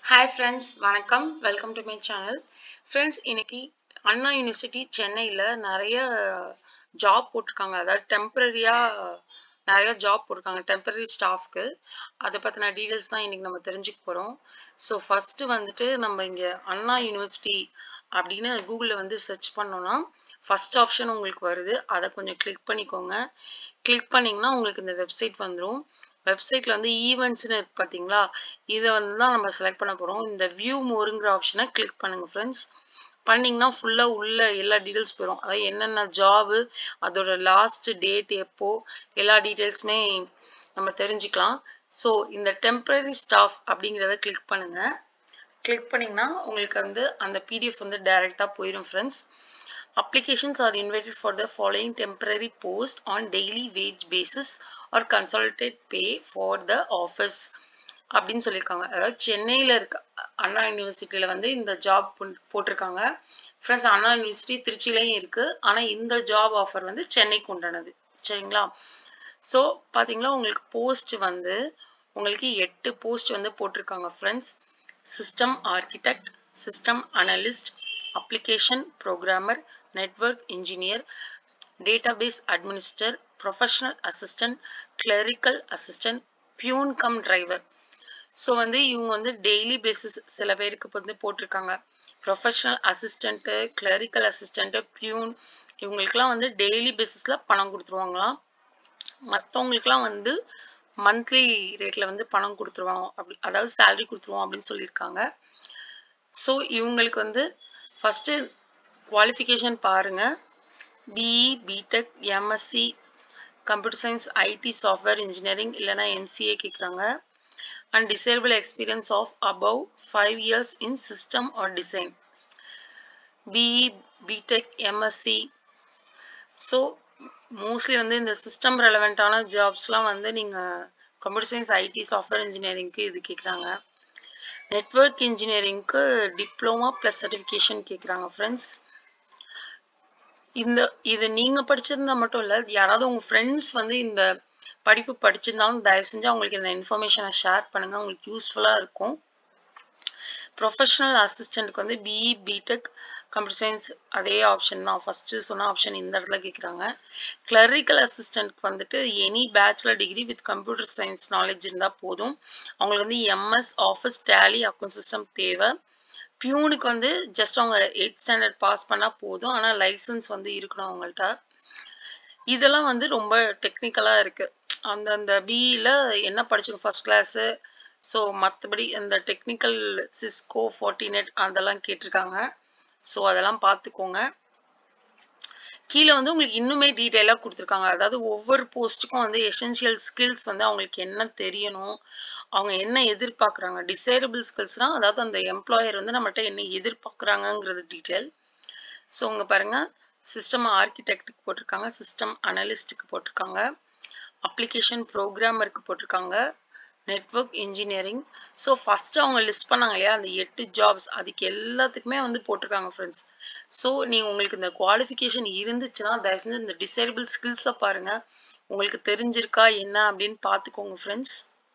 hi friends வணக்கம் welcome to my channel friends இன்னைக்கு Anna university சென்னையில் நிறைய ஜாப் போட்டிருக்காங்க அதாவது டெம்பரரியாக நிறைய ஜாப் போட்டிருக்காங்க டெம்பரரி ஸ்டாஃப்க்கு அதை பற்றின டீட்டெயில்ஸ் தான் இன்னைக்கு நம்ம தெரிஞ்சுக்க போகிறோம் ஸோ ஃபஸ்ட்டு வந்துட்டு நம்ம இங்கே அண்ணா யூனிவர்சிட்டி அப்படின்னு கூகுளில் வந்து சர்ச் பண்ணோன்னா ஃபஸ்ட் ஆப்ஷன் உங்களுக்கு வருது அதை கொஞ்சம் கிளிக் பண்ணிக்கோங்க கிளிக் பண்ணிங்கன்னா உங்களுக்கு இந்த வெப்சைட் வந்துடும் வெப்சைட்ல வந்து ஈவெண்ட்ஸ்னு இருக்கு பார்த்தீங்களா இதை வந்து தான் நம்ம செலக்ட் பண்ண போகிறோம் இந்த வியூ மோருங்கிற ஆப்ஷனை கிளிக் பண்ணுங்க ஃப்ரெண்ட்ஸ் பண்ணிங்கன்னா ஃபுல்லாக உள்ள எல்லா டீட்டெயில்ஸ் போயிடும் அதாவது என்னென்ன ஜாபு அதோட லாஸ்ட் டேட் எப்போ எல்லா டீட்டெயில்ஸுமே நம்ம தெரிஞ்சுக்கலாம் ஸோ இந்த டெம்பரரி ஸ்டாஃப் அப்படிங்கிறத கிளிக் பண்ணுங்க கிளிக் பண்ணிங்கன்னா உங்களுக்கு வந்து அந்த பிடிஎஃப் வந்து டைரெக்டாக போயிடும் friends applications are invited for the following temporary post on daily wage basis or consolidated pay for the office அப்படின்னு சொல்லியிருக்காங்க அதாவது சென்னையில் இருக்க அண்ணா யூனிவர்சிட்டியில் வந்து இந்த ஜாப் போட்டிருக்காங்க ஃப்ரெண்ட்ஸ் அண்ணா யூனிவர்சிட்டி திருச்சிலையும் இருக்குது ஆனால் இந்த ஜாப் ஆஃபர் வந்து சென்னைக்கு உண்டானது சரிங்களா ஸோ பார்த்தீங்களா உங்களுக்கு போஸ்ட் வந்து உங்களுக்கு எட்டு போஸ்ட் வந்து போட்டிருக்காங்க friends system architect system analyst application programmer network engineer database administer professional assistant clerical assistant peon cum driver so வந்து இவங்க வந்து டெய்லி பேசிஸ் சில பேருக்கு வந்து போட்டிருக்காங்க professional assistant clerical assistant peon இவங்களுக்குலாம் வந்து டெய்லி பேசிஸில் பணம் கொடுத்துருவாங்களாம் மற்றவங்களுக்குலாம் வந்து மந்த்லி ரேட்டில் வந்து பணம் கொடுத்துருவாங்க அப்படி அதாவது சேலரி கொடுத்துருவோம் அப்படின்னு சொல்லியிருக்காங்க ஸோ இவங்களுக்கு வந்து ஃபஸ்ட்டு குவாலிஃபிகேஷன் பாருங்க BE BTech MSc computer science IT software engineering இல்லைனா எம்சிஏ கேட்குறாங்க and desirable experience of above five years in system or design BE BTech MSc so mostly வந்து இந்த சிஸ்டம் ரெலவெண்ட்டான ஜாப்ஸ்லாம் வந்து நீங்கள் கம்ப்யூட்டர் சயின்ஸ் ஐடி சாஃப்ட்வேர் இன்ஜினியரிங்க்கு இது கேட்குறாங்க நெட்ஒர்க் இன்ஜினியரிங்க்கு டிப்ளமா ப்ளஸ் சர்டிஃபிகேஷன் கேட்குறாங்க ஃப்ரெண்ட்ஸ் இந்த இது நீங்கள் படிச்சிருந்தா மட்டும் இல்லை யாராவது உங்கள் ஃப்ரெண்ட்ஸ் வந்து இந்த படிப்பு படிச்சிருந்தாலும் தயவு செஞ்சு அவங்களுக்கு இந்த இன்ஃபர்மேஷனை ஷேர் பண்ணுங்கள் அவங்களுக்கு யூஸ்ஃபுல்லாக இருக்கும் ப்ரொஃபஷனல் அசிஸ்டண்ட்டுக்கு வந்து பிஇ பிடெக் கம்ப்யூட்டர் சயின்ஸ் அதே ஆப்ஷன் தான் ஃபஸ்ட்டு சொன்ன ஆப்ஷன் இந்த இடத்துல கேட்குறாங்க கிளரிக்கல் அசிஸ்டண்ட்க்கு வந்துட்டு any bachelor degree with computer science knowledge இருந்தால் போதும் அவங்களுக்கு வந்து MS office tally account system தேவை பியூனுக்கு வந்து ஜஸ்ட் அவங்க எயிட் ஸ்டாண்டர்ட் பாஸ் பண்ணால் போதும் ஆனால் லைசன்ஸ் வந்து இருக்கணும் அவங்கள்ட்ட இதெல்லாம் வந்து ரொம்ப டெக்னிக்கலாக இருக்குது அந்தந்த பிஇயில் என்ன படிச்சிடும் ஃபஸ்ட் கிளாஸு ஸோ மற்றபடி இந்த டெக்னிக்கல் சிஸ்கோ ஃபார்ட்டினெட் அதெல்லாம் கேட்டிருக்காங்க ஸோ அதெல்லாம் பார்த்துக்கோங்க கீழே வந்து உங்களுக்கு இன்னுமே டீட்டெயிலாக கொடுத்துருக்காங்க அதாவது ஒவ்வொரு போஸ்ட்டுக்கும் வந்து எசென்ஷியல் ஸ்கில்ஸ் வந்து அவங்களுக்கு என்ன தெரியணும் அவங்க என்ன எதிர்பார்க்குறாங்க டிசைரபிள் ஸ்கில்ஸ்னால் அதாவது அந்த எம்ப்ளாயர் வந்து நம்மகிட்ட என்ன எதிர்பார்க்குறாங்கங்கிறது டீட்டெயில் ஸோ உங்க பாருங்கள் சிஸ்டம் ஆர்கிடெக்டுக்கு போட்டிருக்காங்க சிஸ்டம் அனலிஸ்ட்டுக்கு போட்டிருக்காங்க அப்ளிகேஷன் ப்ரோக்ராமருக்கு போட்டிருக்காங்க நெட்ஒர்க் இன்ஜினியரிங் ஸோ ஃபஸ்ட்டு அவங்க லிஸ்ட் பண்ணாங்க இல்லையா அந்த எட்டு ஜாப்ஸ் அதுக்கு எல்லாத்துக்குமே வந்து போட்டிருக்காங்க ஃப்ரெண்ட்ஸ் ஸோ நீங்கள் உங்களுக்கு இந்த குவாலிஃபிகேஷன் இருந்துச்சுன்னா தயவு செஞ்சு இந்த டிசேபிள் ஸ்கில்ஸை பாருங்கள் உங்களுக்கு தெரிஞ்சிருக்கா என்ன அப்படின்னு பார்த்துக்கோங்க ஃப்ரெண்ட்ஸ்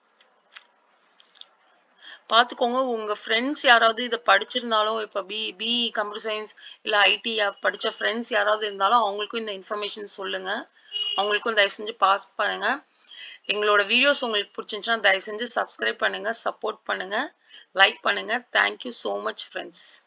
பார்த்துக்கோங்க உங்கள் ஃப்ரெண்ட்ஸ் யாராவது இதை படிச்சிருந்தாலும் இப்போ பி பிஇ கம்ப்யூட்டர் சயின்ஸ் இல்லை ஐடி படித்த ஃப்ரெண்ட்ஸ் யாராவது இருந்தாலும் அவங்களுக்கும் இந்த இன்ஃபர்மேஷன் சொல்லுங்கள் அவங்களுக்கும் தயவு செஞ்சு பாஸ் பண்ணுங்கள் எங்களோட வீடியோஸ் உங்களுக்கு பிடிச்சிருந்துச்சுன்னா தயவு செஞ்சு சப்ஸ்கிரைப் பண்ணுங்கள் சப்போர்ட் பண்ணுங்கள் லைக் பண்ணுங்கள் தேங்க்யூ ஸோ மச் ஃப்ரெண்ட்ஸ்